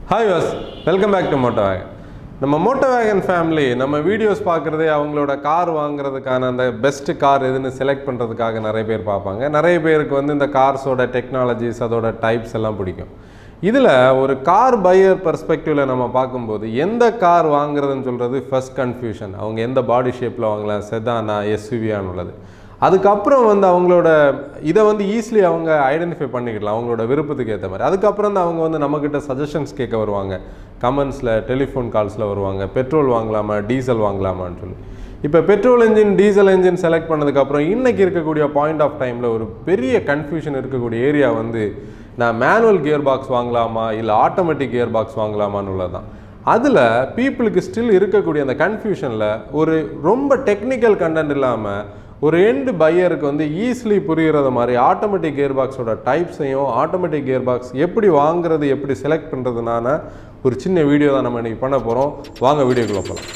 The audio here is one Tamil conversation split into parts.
ஹாய் வாஸ் welcome back to Moto Wagon நம்ம மோட்டோ வேகன் ஃபேமிலி நம்ம வீடியோஸ் பார்க்குறதே அவங்களோட கார் வாங்குறதுக்கான அந்த பெஸ்ட் கார் எதுன்னு செலக்ட் பண்ணுறதுக்காக நிறைய பேர் பார்ப்பாங்க நிறைய பேருக்கு வந்து இந்த கார்ஸோட டெக்னாலஜிஸ் அதோட டைப்ஸ் எல்லாம் பிடிக்கும் இதில் ஒரு கார் பையர் பெர்ஸ்பெக்டிவில் நம்ம பார்க்கும்போது எந்த கார் வாங்குறதுன்னு சொல்கிறது ஃபர்ஸ்ட் கன்ஃபியூஷன் அவங்க எந்த பாடி ஷேப்பில் வாங்கலாம் செதானா எஸ்யூவியான்னு உள்ளது அதுக்கப்புறம் வந்து அவங்களோட இதை வந்து ஈஸிலி அவங்க ஐடென்டிஃபை பண்ணிக்கலாம் அவங்களோட விருப்பத்துக்கு ஏற்ற மாதிரி அதுக்கப்புறம் தான் அவங்க வந்து நம்மக்கிட்ட சஜஷன்ஸ் கேட்க வருவாங்க கமெண்ட்ஸில் டெலிஃபோன் கால்ஸில் வருவாங்க பெட்ரோல் வாங்கலாமா டீசல் வாங்கலாமான்னு சொல்லி இப்போ petrol engine diesel engine select பண்ணதுக்கப்புறம் இன்றைக்கி இருக்கக்கூடிய பாயிண்ட் ஆஃப் டைமில் ஒரு பெரிய கன்ஃபியூஷன் இருக்கக்கூடிய ஏரியா வந்து நான் மேனுவல் கியர் பாக்ஸ் வாங்கலாமா இல்லை ஆட்டோமேட்டிக் கியர் பாக்ஸ் வாங்கலாமான்னு உள்ளதான் அதில் பீப்புளுக்கு ஸ்டில் இருக்கக்கூடிய அந்த கன்ஃபியூஷனில் ஒரு ரொம்ப டெக்னிக்கல் கண்டென்ட் இல்லாமல் ஒரு எண்டு பையருக்கு வந்து ஈஸிலி புரிகிறது மாதிரி ஆட்டோமேட்டிக் கியர் பாக்ஸோட டைப்ஸையும் ஆட்டோமேட்டிக் கியர் பாக்ஸ் எப்படி வாங்குறது எப்படி செலக்ட் பண்ணுறதுனான ஒரு சின்ன வீடியோ தான் நம்ம இன்றைக்கி பண்ண போகிறோம் வாங்க வீடியோக்குள்ளே போகலாம்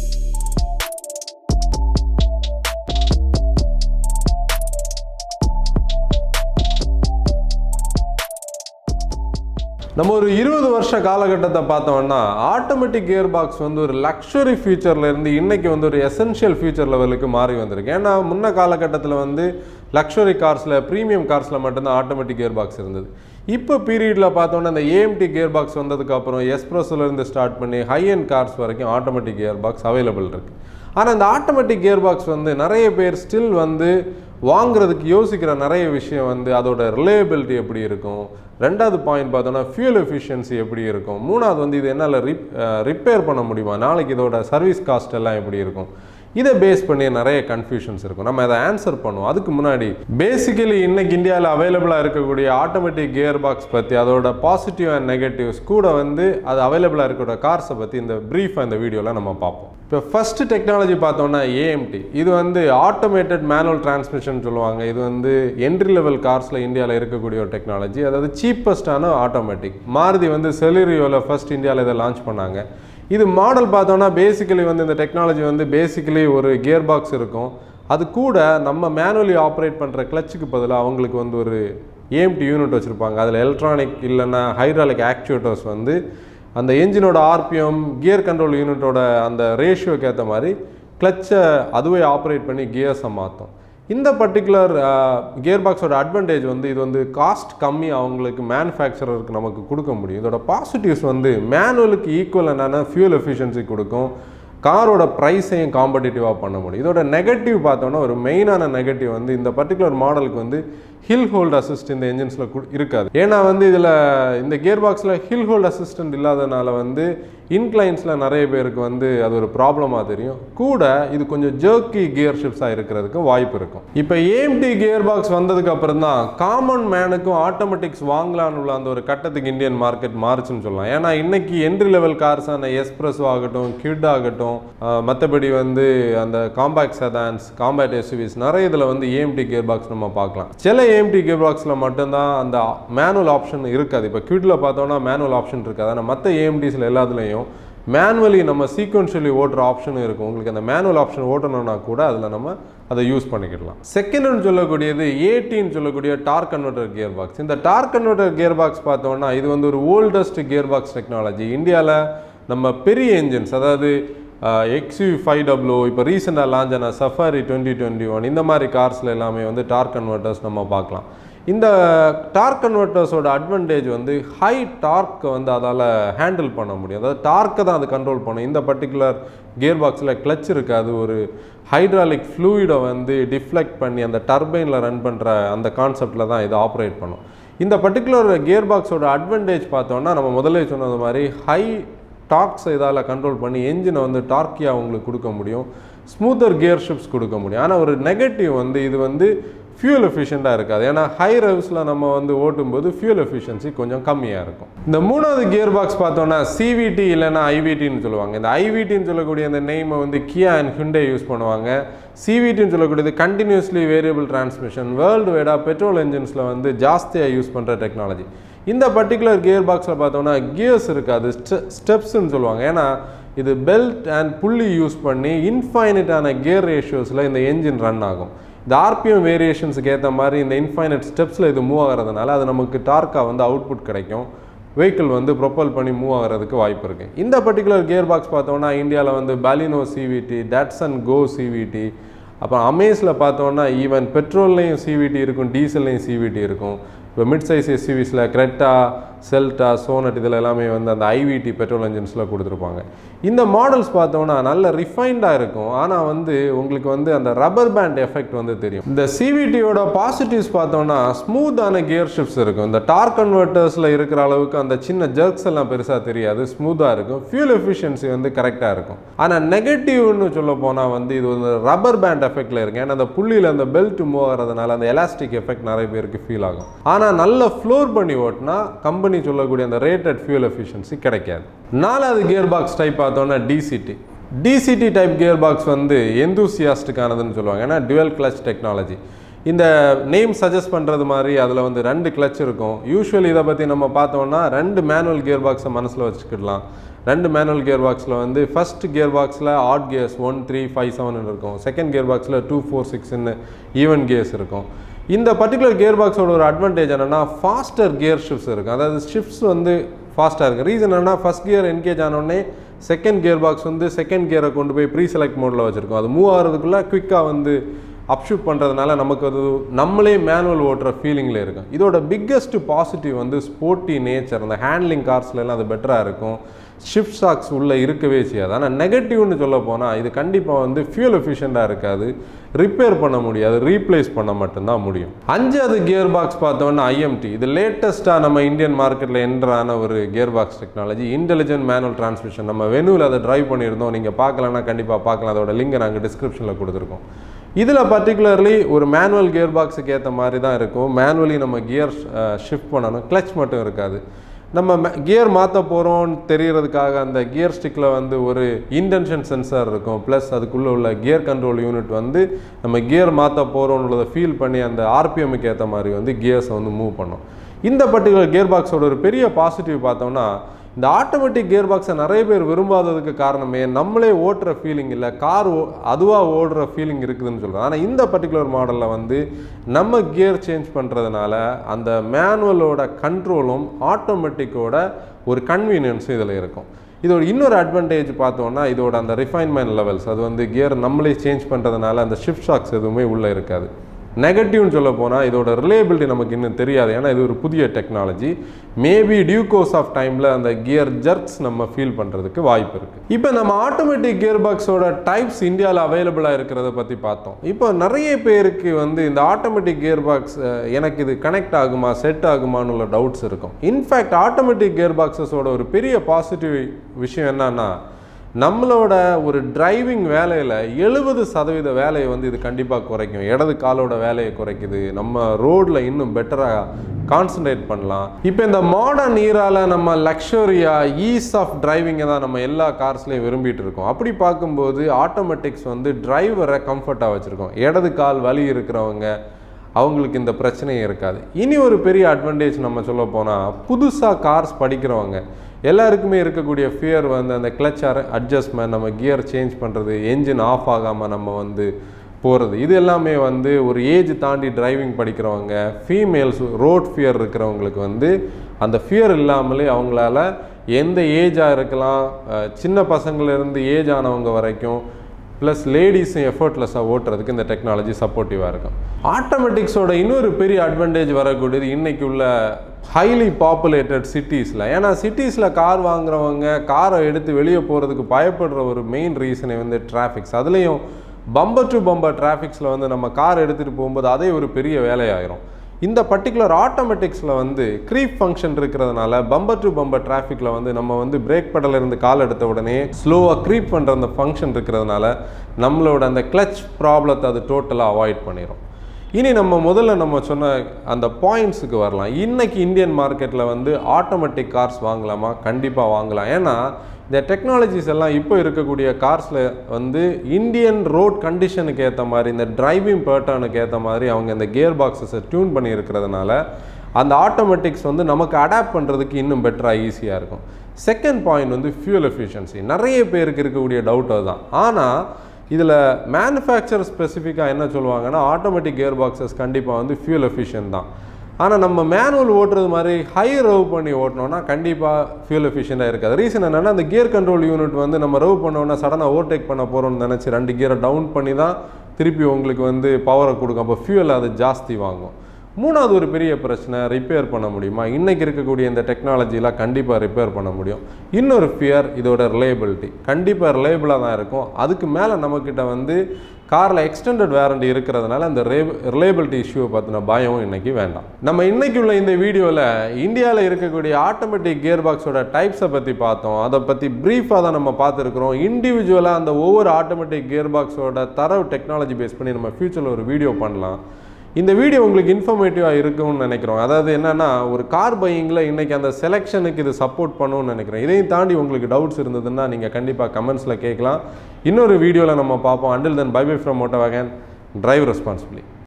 நம்ம ஒரு இருபது வருஷ காலகட்டத்தை பார்த்தோம்னா ஆட்டோமேட்டிக் கியர் பாக்ஸ் வந்து ஒரு லக்ஸுரி ஃபியூச்சர்ல இருந்து இன்னைக்கு வந்து ஒரு எசென்ஷியல் ஃபியூச்சர் லெவலுக்கு மாறி வந்திருக்கு ஏன்னா முன்ன காலகட்டத்தில் வந்து லக்ஸுரி கார்ஸில் ப்ரீமியம் கார்ஸில் மட்டும்தான் ஆட்டோமேட்டிக் கியர் பாக்ஸ் இருந்தது இப்போ பீரியடில் பார்த்தோன்னா இந்த ஏஎம்டி கியர் பாக்ஸ் வந்ததுக்கு அப்புறம் எஸ்ப்ரெஸ்ஸில் இருந்து ஸ்டார்ட் பண்ணி ஹை அண்ட் கார்ஸ் வரைக்கும் ஆட்டோமேட்டிக் கியர் பாக்ஸ் அவைலபிள் இருக்குது ஆனால் இந்த ஆட்டோமேட்டிக் கியர் பாக்ஸ் வந்து நிறைய பேர் ஸ்டில் வந்து வாங்குறதுக்கு யோசிக்கிற நிறைய விஷயம் வந்து அதோட ரிலேபிலிட்டி எப்படி இருக்கும் ரெண்டாவது பாயிண்ட் பார்த்தோன்னா ஃபியூல் எஃபிஷியன்சி எப்படி இருக்கும் மூணாவது வந்து இது என்னால் ரிப் ரிப்பேர் பண்ண முடியுமா நாளைக்கு இதோட சர்வீஸ் காஸ்ட் எல்லாம் எப்படி இருக்கும் இதை பேஸ் பண்ணி நிறைய கன்ஃபியூஷன்ஸ் இருக்கும் நம்ம அதை ஆன்சர் பண்ணுவோம் அதுக்கு முன்னாடி பேசிக்கலி இன்னைக்கு இந்தியாவில் அவைலபிளாக இருக்கக்கூடிய ஆட்டோமேட்டிக் கியர் பாக்ஸ் பற்றி அதோட பாசிட்டிவ் அண்ட் நெகட்டிவ்ஸ் கூட வந்து அது அவைலபிளாக இருக்கக்கூடிய கார்ஸை பற்றி இந்த ப்ரீஃபாக இந்த வீடியோவில் நம்ம பார்ப்போம் இப்போ ஃபஸ்ட்டு டெக்னாலஜி பார்த்தோம்னா ஏஎம்டி இது வந்து ஆட்டோமேட்டட் மேனுவல் டிரான்ஸ்மிஷன் சொல்லுவாங்க இது வந்து என்ட்ரி லெவல் கார்ஸில் இந்தியாவில் இருக்கக்கூடிய ஒரு டெக்னாலஜி அதாவது சீப்பஸ்டான ஆட்டோமேட்டிக் மாருதி வந்து செலிரியோவில் ஃபர்ஸ்ட் இந்தியாவில் இதை லான்ச் பண்ணாங்க இது மாடல் பார்த்தோன்னா பேசிக்கலி வந்து இந்த டெக்னாலஜி வந்து பேசிக்கலி ஒரு கியர் பாக்ஸ் இருக்கும் அது கூட நம்ம மேனுவலி ஆப்ரேட் பண்ணுற கிளச்சுக்கு பதிலாக அவங்களுக்கு வந்து ஒரு ஏஎம்டி யூனிட் வச்சுருப்பாங்க அதில் எலக்ட்ரானிக் இல்லைன்னா ஹைட்ராலிக் ஆக்சுவேட்டர்ஸ் வந்து அந்த என்ஜினோட ஆர்பிஎம் கியர் கண்ட்ரோல் யூனிட்டோட அந்த ரேஷியோக்கு ஏற்ற மாதிரி கிளச்சை அதுவே ஆப்ரேட் பண்ணி கியர்ஸை மாற்றும் இந்த பர்டிகுலர் கியர் பாக்ஸோட அட்வான்டேஜ் வந்து இது வந்து காஸ்ட் கம்மி அவங்களுக்கு மேனுஃபேக்சரருக்கு நமக்கு கொடுக்க முடியும் இதோட பாசிட்டிவ்ஸ் வந்து மேனுவலுக்கு ஈக்குவலான ஃபியூல் எஃபிஷியன்சி கொடுக்கும் காரோட ப்ரைஸையும் காம்படிட்டிவாக பண்ண முடியும் இதோட நெகட்டிவ் பார்த்தோன்னா ஒரு மெயினான நெகட்டிவ் வந்து இந்த பர்டிகுலர் மாடலுக்கு வந்து ஹில் ஹோல்ட் அசிஸ்ட் இந்த என்ஜின்ஸில் இருக்காது ஏன்னா வந்து இதில் இந்த கியர் பாக்ஸில் ஹில் ஹோல்ட் அசிஸ்டன்ட் இல்லாதனால வந்து இன்க்ளைன்ஸில் நிறைய பேருக்கு வந்து அது ஒரு ப்ராப்ளமாக தெரியும் கூட இது கொஞ்சம் ஜர்க்கி கியர் ஷிப்ஸாக இருக்கிறதுக்கு வாய்ப்பு இருக்கும் இப்போ ஏஎம்டி கியர் பாக்ஸ் வந்ததுக்கு அப்புறம் தான் காமன் மேனுக்கும் ஆட்டோமேட்டிக்ஸ் வாங்கலான்னு உள்ள அந்த ஒரு கட்டத்துக்கு இந்தியன் மார்க்கெட் மாறுச்சுன்னு சொல்லலாம் ஏன்னா இன்னைக்கு என்ட்ரி லெவல் கார்ஸான எஸ்ப்ரெஸோ ஆகட்டும் கிட் ஆகட்டும் மற்றபடி வந்து அந்த காம்பேக்ட் செதான்ஸ் காம்பேக்ட் எஸ்யூவிஸ் நிறைய இதில் வந்து ஏஎம்டி கியர் பாக்ஸ் நம்ம பார்க்கலாம் சில ஏஎம்டி கியர் பாக்ஸில் மட்டும்தான் அந்த மேனுவல் ஆப்ஷன் இருக்காது இப்போ கியூட்டில் பார்த்தோம்னா மேனுவல் ஆப்ஷன் இருக்காது ஆனால் மற்ற ஏஎம்டிஸில் எல்லாத்துலேயும் மேனுவலி நம்ம சீக்வன்ஷியலி ஓட்டுற ஆப்ஷனும் இருக்கும் உங்களுக்கு அந்த மேனுவல் ஆப்ஷன் ஓட்டணும்னா கூட அதில் நம்ம அதை யூஸ் பண்ணிக்கிடலாம் செகண்ட்னு சொல்லக்கூடியது ஏடின்னு சொல்லக்கூடிய டார்க் கன்வெர்டர் கியர் பாக்ஸ் இந்த டார்க் கன்வெர்டர் கியர் பாக்ஸ் பார்த்தோம்னா இது வந்து ஒரு ஓல்டஸ்ட் கியர் பாக்ஸ் டெக்னாலஜி இந்தியாவில் நம்ம பெரிய என்ஜின்ஸ் அதாவது எக்ஸ்யூ ஃபைவ் டபுள்யூ இப்போ ரீசெண்டாக லான்ச் ஆன சஃபாரி டுவெண்ட்டி டுவெண்ட்டி ஒன் இந்த மாதிரி கார்ஸில் எல்லாமே வந்து டார்க் கன்வெர்ட்டர்ஸ் நம்ம பார்க்கலாம் இந்த டார்க் கன்வெர்ட்டர்ஸோட அட்வான்டேஜ் வந்து ஹை டார்க்கை வந்து அதால் ஹேண்டில் பண்ண முடியும் அதாவது டார்க்கை தான் அது கண்ட்ரோல் பண்ணும் இந்த பர்டிகுலர் கியர் பாக்ஸில் கிளச் இருக்காது ஒரு ஹைட்ராலிக் ஃப்ளூயிடை வந்து டிஃப்ளெக்ட் பண்ணி அந்த டர்பைனில் ரன் பண்ணுற அந்த கான்செப்டில் தான் இது ஆப்ரேட் பண்ணும் இந்த பர்டிகுலர் கியர் பாக்ஸோட அட்வான்டேஜ் பார்த்தோன்னா நம்ம முதல்ல சொன்னது மாதிரி ஹை டார்க்ஸை இதால் கண்ட்ரோல் பண்ணி என்ஜினை வந்து டார்க்கியாக அவங்களுக்கு கொடுக்க முடியும் ஸ்மூத்தர் கியர் ஷிப்ஸ் கொடுக்க முடியும் ஆனால் ஒரு நெகட்டிவ் வந்து இது வந்து ஃபியூல் எஃபிஷியண்ட்டாக இருக்காது ஏன்னா ஹை ரெவ்ஸில் நம்ம வந்து ஓட்டும்போது ஃபியூல் எஃபிஷியன்சி கொஞ்சம் கம்மியாக இருக்கும் இந்த மூணாவது கியர் பாக்ஸ் பார்த்தோன்னா சிவிடி இல்லைன்னா ஐவிடின்னு சொல்லுவாங்க இந்த ஐவிடின்னு சொல்லக்கூடிய இந்த நெய்மை வந்து கியா அண்ட் ஹுண்டே யூஸ் பண்ணுவாங்க சிவிடின்னு சொல்லக்கூடியது கண்டினியூஸ்லி வேரியபிள் டிரான்ஸ்மிஷன் வேர்ல்டு வைடாக பெட்ரோல் என்ஜின்ஸில் வந்து ஜாஸ்தியாக யூஸ் பண்ணுற டெக்னாலஜி இந்த பர்டிகுலர் கியர் பாக்ஸில் பார்த்தோன்னா கியர்ஸ் இருக்காது ஸ்டெப்ஸ்ன்னு சொல்லுவாங்க ஏன்னா இது பெல்ட் அண்ட் புள்ளி யூஸ் பண்ணி இன்ஃபைனிட்டான கியர் ரேஷியோஸில் இந்த என்ஜின் ரன் ஆகும் இந்த ஆர்பிஎம் வேரியேஷன்ஸுக்கு ஏற்ற மாதிரி இந்த இன்ஃபைனட் ஸ்டெப்ஸில் இது மூவ் ஆகிறதுனால அது நமக்கு டார்க்காக வந்து அவுட்புட் கிடைக்கும் வெஹிக்கிள் வந்து ப்ரொப்பல் பண்ணி மூவ் ஆகிறதுக்கு வாய்ப்பு இருக்குது இந்த பர்டிகுலர் கியர் பாக்ஸ் பார்த்தோம்னா இந்தியாவில் வந்து Baleno CVT Datsun Go CVT அப்புறம் அமேஸில் பார்த்தோம்னா ஈவன் பெட்ரோல்லையும் சிவிடி இருக்கும் டீசல்லையும் சிவிடி இருக்கும் இப்போ மிட் சைஸ் எஸ்யூவிஸில் கிரெட்டா செல்டா சோனட் இதில் எல்லாமே வந்து அந்த ஐவிடி பெட்ரோல் இன்ஜின்ஸில் கொடுத்துருப்பாங்க இந்த மாடல்ஸ் பார்த்தோம்னா நல்ல ரிஃபைண்டாக இருக்கும் ஆனால் வந்து உங்களுக்கு வந்து அந்த ரப்பர் பேண்ட் எஃபெக்ட் வந்து தெரியும் இந்த சிவிடியோட பாசிட்டிவ்ஸ் பார்த்தோம்னா ஸ்மூத்தான கியர் ஷிஃப்ட்ஸ் இருக்கும் இந்த டார்க் கன்வெர்ட்டர்ஸில் இருக்கிற அளவுக்கு அந்த சின்ன ஜர்க்ஸ் எல்லாம் பெருசாக தெரியாது ஸ்மூத்தாக இருக்கும் ஃபியூல் எஃபிஷியன்சி வந்து கரெக்டாக இருக்கும் ஆனால் நெகட்டிவ்னு சொல்ல போனால் வந்து இது ஒரு ரப்பர் பேண்ட் எஃபெக்டில் இருக்கு ஏன்னா அந்த புள்ளியில் அந்த பெல்ட் மூவ் ஆகிறதுனால அந்த எலாஸ்டிக் எஃபெக்ட் நிறைய பேருக்கு ஃபீல் ஆகும் ஆனால் நல்ல ஃப்ளோர் பண்ணி ஓட்டினா கம்பெனி சொல்லக்கூடிய அந்த ரேட்டட் ஃபியூல் எஃபிஷியன்சி கிடைக்காது நாலாவது கியர் பாக்ஸ் டைப் பார்த்தோன்னா DCT DCT type gearbox வந்து எந்தூசியாஸ்டுக்கானதுன்னு சொல்லுவாங்க ஏன்னா டுவெல் கிளச் டெக்னாலஜி இந்த நேம் சஜஸ்ட் பண்ணுறது மாதிரி அதில் வந்து ரெண்டு கிளச் இருக்கும் யூஸ்வலி இதை பற்றி நம்ம பார்த்தோம்னா ரெண்டு மேனுவல் கியர் பாக்ஸை மனசில் வச்சுக்கிடலாம் ரெண்டு மேனுவல் கியர் பாக்ஸில் வந்து ஃபர்ஸ்ட் கியர் பாக்ஸில் odd gears one three five seven இருக்கும் செகண்ட் கியர் பாக்ஸில் டூ ஃபோர் சிக்ஸ்ன்னு ஈவன் கியர்ஸ் இருக்கும் இந்த பர்டிகுலர் கியர் பாக்ஸோட ஒரு அட்வான்டேஜ் என்னென்னா ஃபாஸ்டர் கியர் ஷிஃப்ட்ஸ் இருக்குது அதாவது ஷிஃப்ட்ஸ் வந்து ஃபாஸ்ட்டாக இருக்குது ரீசன் என்னன்னா ஃபஸ்ட் கியர் என்கேஜ் ஆனோடனே செகண்ட் கியர் பாக்ஸ் வந்து செகண்ட் கியரை கொண்டு போய் ப்ரீ செலக்ட் மோடில் வச்சுருக்கோம் அது மூவ் ஆகிறதுக்குள்ளே குயிக்காக வந்து அப்ஷூட் பண்ணுறதுனால நமக்கு அது நம்மளே மேனுவல் ஓட்டுற ஃபீலிங்கில் இருக்கும் இதோட பிக்கஸ்ட் பாசிட்டிவ் வந்து ஸ்போர்ட்டி நேச்சர் அந்த ஹேண்ட்லிங் கார்ஸ்லாம் அது பெட்டராக இருக்கும் ஷிஃப்ட் ஷாக்ஸ் உள்ளே இருக்கவே செய்யாது ஆனால் நெகட்டிவ்னு சொல்ல போனால் இது கண்டிப்பாக வந்து ஃபியூல் எஃபிஷியண்ட்டாக இருக்காது ரிப்பேர் பண்ண முடியாது ரீப்ளேஸ் பண்ண மட்டும்தான் முடியும் அஞ்சாவது கியர் பாக்ஸ் பார்த்தோன்னா ஐஎம்டி இது லேட்டஸ்ட்டாக நம்ம இந்தியன் மார்க்கெட்டில் என்ட்ரான ஒரு gearbox technology intelligent manual transmission நம்ம வெனுவில் அதை டிரைவ் பண்ணியிருந்தோம் நீங்கள் பார்க்கலன்னா கண்டிப்பாக பார்க்கலாம் அதோட லிங்கை நாங்கள் டிஸ்கிரிப்ஷனில் கொடுத்துருக்கோம் இதில் பர்டிகுலர்லி ஒரு மேனுவல் கியர் பாக்ஸுக்கு ஏற்ற மாதிரி தான் இருக்கும் மேனுவலி நம்ம கியர் ஷிஃப்ட் பண்ணணும் கிளச் மட்டும் இருக்காது நம்ம கியர் மாற்ற போகிறோம்னு தெரியறதுக்காக அந்த கியர் ஸ்டிக்கில் வந்து ஒரு இன்டென்ஷன் சென்சார் இருக்கும் ப்ளஸ் அதுக்குள்ளே உள்ள கியர் கண்ட்ரோல் யூனிட் வந்து நம்ம கியர் மாற்ற போகிறோன்றதை ஃபீல் பண்ணி அந்த ஆர்பிஎம்முக்கு ஏற்ற மாதிரி வந்து கியர்ஸை வந்து மூவ் பண்ணும் இந்த பர்டிகுலர் கியர் பாக்ஸோட ஒரு பெரிய பாசிட்டிவ் பார்த்தோம்னா இந்த ஆட்டோமேட்டிக் கியர் பாக்ஸை நிறைய பேர் விரும்பாததுக்கு காரணமே நம்மளே ஓட்டுற ஃபீலிங் இல்லை கார் அதுவாக ஓடுற ஃபீலிங் இருக்குதுன்னு சொல்கிறோம் ஆனால் இந்த பர்டிகுலர் மாடலில் வந்து நம்ம கியர் சேஞ்ச் பண்ணுறதுனால அந்த மேனுவலோட கண்ட்ரோலும் ஆட்டோமேட்டிக்கோட ஒரு கன்வீனியன்ஸும் இதில் இருக்கும் இதோட இன்னொரு அட்வான்டேஜ் பார்த்தோம்னா இதோட அந்த ரிஃபைன்மெண்ட் லெவல்ஸ் அது வந்து கியர் நம்மளே சேஞ்ச் பண்ணுறதுனால அந்த ஷிஃப்ட் ஷாக்ஸ் எதுவுமே உள்ளே இருக்காது நெகட்டிவ்னு சொல்ல போனால் இதோட ரிலேபிலிட்டி நமக்கு இன்னும் தெரியாது ஏன்னா இது ஒரு புதிய technology maybe due course of டைமில் அந்த கியர் ஜர்க்ஸ் நம்ம ஃபீல் பண்ணுறதுக்கு வாய்ப்பு இருக்குது இப்போ நம்ம ஆட்டோமேட்டிக் கியர் பாக்ஸோட டைப்ஸ் இந்தியாவில் அவைலபிளாக இருக்கிறத பற்றி பார்த்தோம் இப்போ நிறைய பேருக்கு வந்து இந்த ஆட்டோமேட்டிக் கியர் பாக்ஸ் எனக்கு இது கனெக்ட் ஆகுமா செட் ஆகுமான்னு உள்ள டவுட்ஸ் இருக்கும் இன்ஃபேக்ட் ஆட்டோமேட்டிக் கியர் பாக்ஸஸோட ஒரு பெரிய பாசிட்டிவ் விஷயம் என்னன்னா நம்மளோட ஒரு டிரைவிங் வேலையில் எழுபது சதவீத வேலையை வந்து இது கண்டிப்பாக குறைக்கும் இடது காலோட வேலையை குறைக்குது நம்ம ரோடில் இன்னும் பெட்டராக கான்சன்ட்ரேட் பண்ணலாம் இப்போ இந்த மாடர்ன் ஈரால நம்ம லக்ஷரியா ஈஸ் ஆஃப் டிரைவிங்கை தான் நம்ம எல்லா கார்ஸ்லையும் விரும்பிட்டு இருக்கோம் அப்படி பார்க்கும்போது ஆட்டோமேட்டிக்ஸ் வந்து டிரைவரை கம்ஃபர்ட்டாக வச்சுருக்கோம் இடது கால் வலி இருக்கிறவங்க அவங்களுக்கு இந்த பிரச்சனையே இருக்காது இனி ஒரு பெரிய அட்வான்டேஜ் நம்ம சொல்ல போனால் புதுசாக கார்ஸ் படிக்கிறவங்க எல்லாருக்குமே இருக்கக்கூடிய ஃபியர் வந்து அந்த கிளச் அட்ஜஸ்ட்மெண்ட் நம்ம கியர் சேஞ்ச் பண்ணுறது என்ஜின் ஆஃப் ஆகாமல் நம்ம வந்து போகிறது இது எல்லாமே வந்து ஒரு ஏஜ் தாண்டி டிரைவிங் படிக்கிறவங்க ஃபீமேல்ஸ் ரோட் ஃபியர் இருக்கிறவங்களுக்கு வந்து அந்த ஃபியர் இல்லாமலே அவங்களால எந்த ஏஜாக இருக்கலாம் சின்ன பசங்கள்லேருந்து ஏஜ் ஆனவங்க வரைக்கும் ப்ளஸ் லேடிஸும் எஃபர்ட்லெஸ்ஸாக ஓட்டுறதுக்கு இந்த டெக்னாலஜி சப்போர்ட்டிவாக இருக்கும் ஆட்டோமேட்டிக்ஸோட இன்னொரு பெரிய அட்வான்டேஜ் வரக்கூடியது இன்றைக்கி உள்ள ஹைலி பாப்புலேட்டட் சிட்டிஸில் ஏன்னா சிட்டிஸில் கார் வாங்குறவங்க காரை எடுத்து வெளியே போகிறதுக்கு பயப்படுற ஒரு மெயின் ரீசனே வந்து டிராஃபிக்ஸ் அதுலேயும் பம்பர் டு பம்பர் டிராஃபிக்ஸில் வந்து நம்ம கார் எடுத்துகிட்டு போகும்போது அதே ஒரு பெரிய வேலையாயிரும் இந்த பர்டிகுலர் ஆட்டோமேட்டிக்ஸில் வந்து க்ரீப் ஃபங்க்ஷன் இருக்கிறதுனால பம்பர் டு பம்பர் டிராஃபிக்கில் வந்து நம்ம வந்து பிரேக் pedal இருந்து கால் எடுத்த உடனே ஸ்லோவாக க்ரீப் பண்ணுற அந்த ஃபங்க்ஷன் இருக்கிறதுனால நம்மளோட அந்த கிளச் ப்ராப்ளத்தை அது டோட்டலாக அவாய்ட் பண்ணிடும் இனி நம்ம முதல்ல நம்ம சொன்ன அந்த பாயிண்ட்ஸுக்கு வரலாம் இன்னைக்கு இந்தியன் மார்க்கெட்டில் வந்து ஆட்டோமேட்டிக் கார்ஸ் வாங்கலாமா கண்டிப்பாக வாங்கலாம் ஏன்னா இந்த டெக்னாலஜிஸ் எல்லாம் இப்போ இருக்கக்கூடிய கார்ஸில் வந்து இந்தியன் ரோட் கண்டிஷனுக்கு ஏற்ற மாதிரி இந்த டிரைவிங் பேட்டர்னுக்கு ஏற்ற மாதிரி அவங்க இந்த கியர் பாக்ஸஸை டியூன் பண்ணி இருக்கிறதுனால அந்த ஆட்டோமேட்டிக்ஸ் வந்து நமக்கு அடாப்ட் பண்ணுறதுக்கு இன்னும் பெட்டராக ஈஸியாக இருக்கும் செகண்ட் பாயிண்ட் வந்து ஃபியூல் எஃபிஷியன்சி நிறைய பேருக்கு இருக்கக்கூடிய டவுட் அதுதான் ஆனால் இதில் மேனுஃபேக்சர் ஸ்பெசிஃபிக்காக என்ன சொல்லுவாங்கன்னா ஆட்டோமேட்டிக் கியர் பாக்ஸஸ் கண்டிப்பாக வந்து ஃபியூல் எஃபிஷியன்ட் தான் ஆனால் நம்ம மேனுவல் ஓட்டுறது மாதிரி ஹை ரவ் பண்ணி ஓட்டினோம்னா கண்டிப்பாக ஃபியூல் எஃபிஷியண்டாக இருக்காது ரீசன் என்னென்னா அந்த கியர் கண்ட்ரோல் யூனிட் வந்து நம்ம ரவ் பண்ணோன்னா சடனாக ஓவர்டேக் பண்ண போகிறோம்னு நினச்சி ரெண்டு கியரை டவுன் பண்ணி தான் திருப்பி உங்களுக்கு வந்து பவரை கொடுக்கும் அப்போ ஃபியூல் அது ஜாஸ்தி வாங்கும் மூணாவது ஒரு பெரிய பிரச்சனை ரிப்பேர் பண்ண முடியுமா இன்றைக்கி இருக்கக்கூடிய இந்த டெக்னாலஜிலாம் கண்டிப்பாக ரிப்பேர் பண்ண முடியும் இன்னொரு ஃபியர் இதோட ரிலையபிலிட்டி கண்டிப்பாக ரிலையபிளாக தான் இருக்கும் அதுக்கு மேலே நம்மக்கிட்ட வந்து காரில் எக்ஸ்டெண்டட் வேரண்டி இருக்கிறதுனால அந்த ரே ரிலையபிலிட்டி இஷ்யூவை பற்றின பயம் இன்னைக்கு வேண்டாம் நம்ம இன்னைக்கு உள்ள இந்த வீடியோவில் இந்தியாவில் இருக்கக்கூடிய ஆட்டோமேட்டிக் கியர் பாக்ஸோட டைப்ஸை பற்றி பார்த்தோம் அதை பற்றி ப்ரீஃபாக தான் நம்ம பார்த்துருக்குறோம் இண்டிவிஜுவலாக அந்த ஒவ்வொரு ஆட்டோமேட்டிக் கியர் பாக்ஸோட தரவு டெக்னாலஜி பேஸ் பண்ணி நம்ம ஃப்யூச்சரில் ஒரு வீடியோ பண்ணலாம் இந்த வீடியோ உங்களுக்கு இன்ஃபர்மேட்டிவாக இருக்கும்னு நினைக்கிறோம் அதாவது என்னன்னா ஒரு கார் பையிங்கில் இன்னைக்கு அந்த செலெக்ஷனுக்கு இது சப்போர்ட் பண்ணும்னு நினைக்கிறேன் இதையும் தாண்டி உங்களுக்கு டவுட்ஸ் இருந்ததுன்னா நீங்கள் கண்டிப்பாக கமெண்ட்ஸில் கேட்கலாம் இன்னொரு வீடியோவில் நம்ம பார்ப்போம் until then bye bye from Moto Wagon drive responsibly